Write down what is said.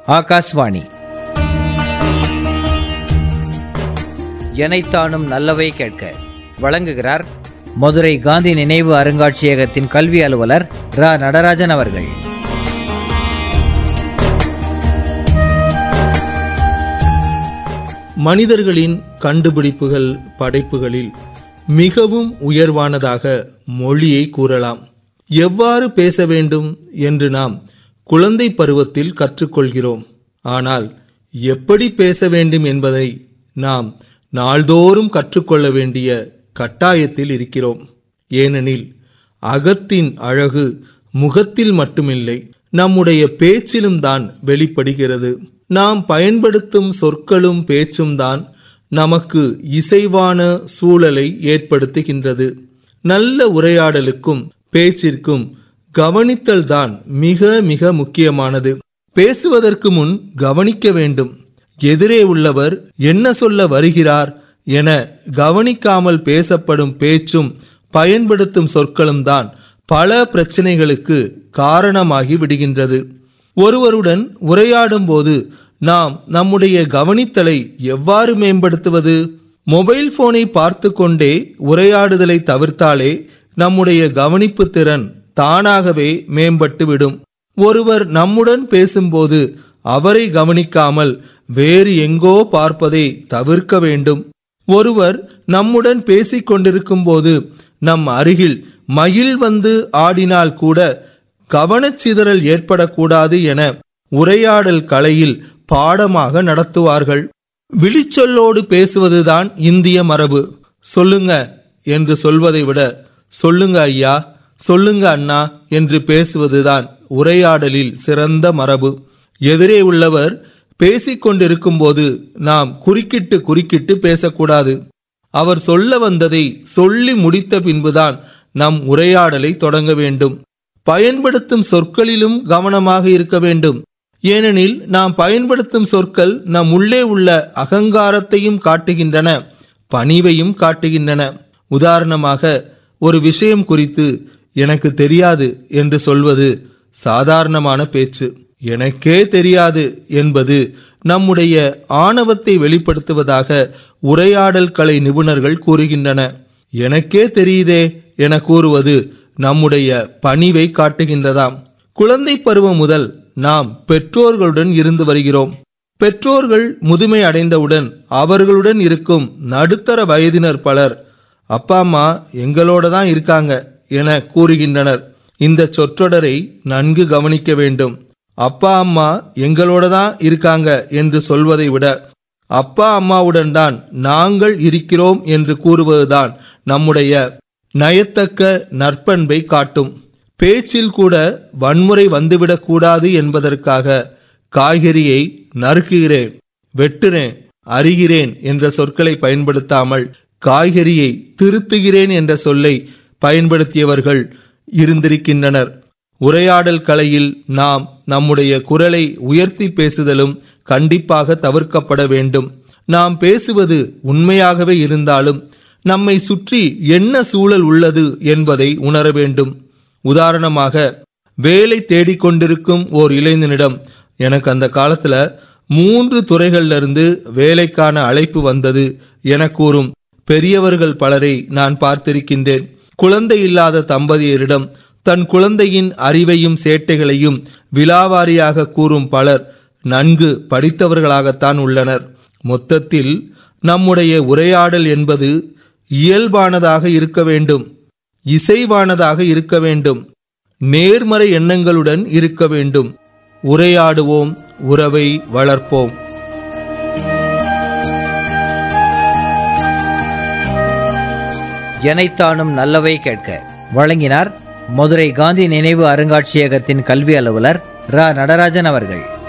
ஆகாஷ்வாணி எனைத்தானும் நல்லவை கேட்க வழங்குகிறார் மதுரை காந்தி நினைவு அருங்காட்சியகத்தின் கல்வி அலுவலர் ரா நடராஜன் அவர்கள் மனிதர்களின் கண்டுபிடிப்புகள் படைப்புகளில் மிகவும் உயர்வானதாக மொழியை கூறலாம் எவ்வாறு பேச வேண்டும் என்று நாம் குழந்தை பருவத்தில் கற்றுக்கொள்கிறோம் ஆனால் எப்படி பேச வேண்டும் என்பதை நாம் நாள்தோறும் கற்றுக்கொள்ள வேண்டிய கட்டாயத்தில் இருக்கிறோம் ஏனெனில் அகத்தின் அழகு முகத்தில் மட்டுமில்லை நம்முடைய பேச்சிலும் தான் வெளிப்படுகிறது நாம் பயன்படுத்தும் சொற்களும் பேச்சும் தான் நமக்கு இசைவான சூழலை ஏற்படுத்துகின்றது நல்ல உரையாடலுக்கும் பேச்சிற்கும் கவனித்தல் தான் மிக மிக முக்கியமானது பேசுவதற்கு முன் கவனிக்க வேண்டும் எதிரே உள்ளவர் என்ன சொல்ல வருகிறார் என கவனிக்காமல் பேசப்படும் பேச்சும் பயன்படுத்தும் சொற்களும் தான் பல பிரச்சனைகளுக்கு காரணமாகி விடுகின்றது ஒருவருடன் உரையாடும் போது நாம் நம்முடைய கவனித்தலை எவ்வாறு மேம்படுத்துவது மொபைல் போனை பார்த்து கொண்டே உரையாடுதலை தவிர்த்தாலே நம்முடைய கவனிப்பு திறன் தானாகவே மேம்பட்டுவிடும் ஒருவர் நம்முடன் பேசும்போது அவரை கவனிக்காமல் வேறு எங்கோ பார்ப்பதை தவிர்க்க வேண்டும் ஒருவர் நம்முடன் பேசிக் கொண்டிருக்கும் போது நம் அருகில் மயில் வந்து ஆடினால் கூட கவனச்சிதறல் ஏற்படக்கூடாது என உரையாடல் கலையில் பாடமாக நடத்துவார்கள் விழிச்சொல்லோடு பேசுவதுதான் இந்திய மரபு சொல்லுங்க என்று சொல்வதை விட சொல்லுங்க ஐயா சொல்லுங்க அண்ணா என்று பேசுவதுதான் உரையாடலில் சிறந்த மரபு எதிரே உள்ளவர் பேசிக் கொண்டிருக்கும்போது நாம் குறுக்கிட்டு குறுக்கிட்டு பேசக்கூடாது அவர் சொல்ல வந்ததை சொல்லி முடித்த பின்புதான் நம் உரையாடலை தொடங்க வேண்டும் பயன்படுத்தும் சொற்களிலும் கவனமாக இருக்க வேண்டும் ஏனெனில் நாம் பயன்படுத்தும் சொற்கள் நம் உள்ளே உள்ள அகங்காரத்தையும் காட்டுகின்றன பணிவையும் காட்டுகின்றன உதாரணமாக ஒரு விஷயம் குறித்து எனக்கு தெரியாது என்று சொல்வது சாதாரணமான பேச்சு எனக்கே தெரியாது என்பது நம்முடைய ஆணவத்தை வெளிப்படுத்துவதாக உரையாடல் கலை நிபுணர்கள் கூறுகின்றன எனக்கே தெரியுதே என கூறுவது நம்முடைய பணிவை காட்டுகின்றதாம் குழந்தை பருவம் முதல் நாம் பெற்றோர்களுடன் இருந்து வருகிறோம் பெற்றோர்கள் முதுமை அடைந்தவுடன் அவர்களுடன் இருக்கும் நடுத்தர வயதினர் பலர் அப்பா அம்மா எங்களோட தான் இருக்காங்க என கூறுகின்றனர் இந்த சொற்றொடரை நன்கு கவனிக்க வேண்டும் அப்பா அம்மா எங்களோட தான் இருக்காங்க என்று சொல்வதை விட அப்பா அம்மாவுடன் தான் நாங்கள் இருக்கிறோம் என்று கூறுவதுதான் நம்முடைய நயத்தக்க நற்பண்பை காட்டும் பேச்சில் கூட வன்முறை வந்துவிடக்கூடாது என்பதற்காக காய்கறியை நறுக்குகிறேன் வெட்டுறேன் அறிகிறேன் என்ற சொற்களை பயன்படுத்தாமல் காய்கறியை திருத்துகிறேன் என்ற சொல்லை பயன்படுத்தியவர்கள் இருந்திருக்கின்றனர் உரையாடல் கலையில் நாம் நம்முடைய குரலை உயர்த்தி பேசுதலும் கண்டிப்பாக தவிர்க்கப்பட வேண்டும் நாம் பேசுவது உண்மையாகவே இருந்தாலும் நம்மை சுற்றி என்ன சூழல் உள்ளது என்பதை உணர வேண்டும் உதாரணமாக வேலை தேடிக்கொண்டிருக்கும் ஓர் இளைஞனிடம் எனக்கு அந்த காலத்துல மூன்று துறைகள்ல இருந்து வேலைக்கான அழைப்பு வந்தது என கூறும் பெரியவர்கள் பலரை நான் பார்த்திருக்கின்றேன் குழந்தை இல்லாத தம்பதியரிடம் தன் குழந்தையின் அறிவையும் சேட்டைகளையும் விலாவாரியாக கூறும் பலர் நன்கு படித்தவர்களாகத்தான் உள்ளனர் மொத்தத்தில் நம்முடைய உரையாடல் என்பது இயல்பானதாக இருக்க வேண்டும் இசைவானதாக இருக்க வேண்டும் நேர்மறை எண்ணங்களுடன் இருக்க வேண்டும் உரையாடுவோம் உறவை வளர்ப்போம் எனைத்தானும் நல்லவை கேட்க வழங்கினார் மதுரை காந்தி நினைவு அருங்காட்சியகத்தின் கல்வி அலுவலர் ரா நடராஜன் அவர்கள்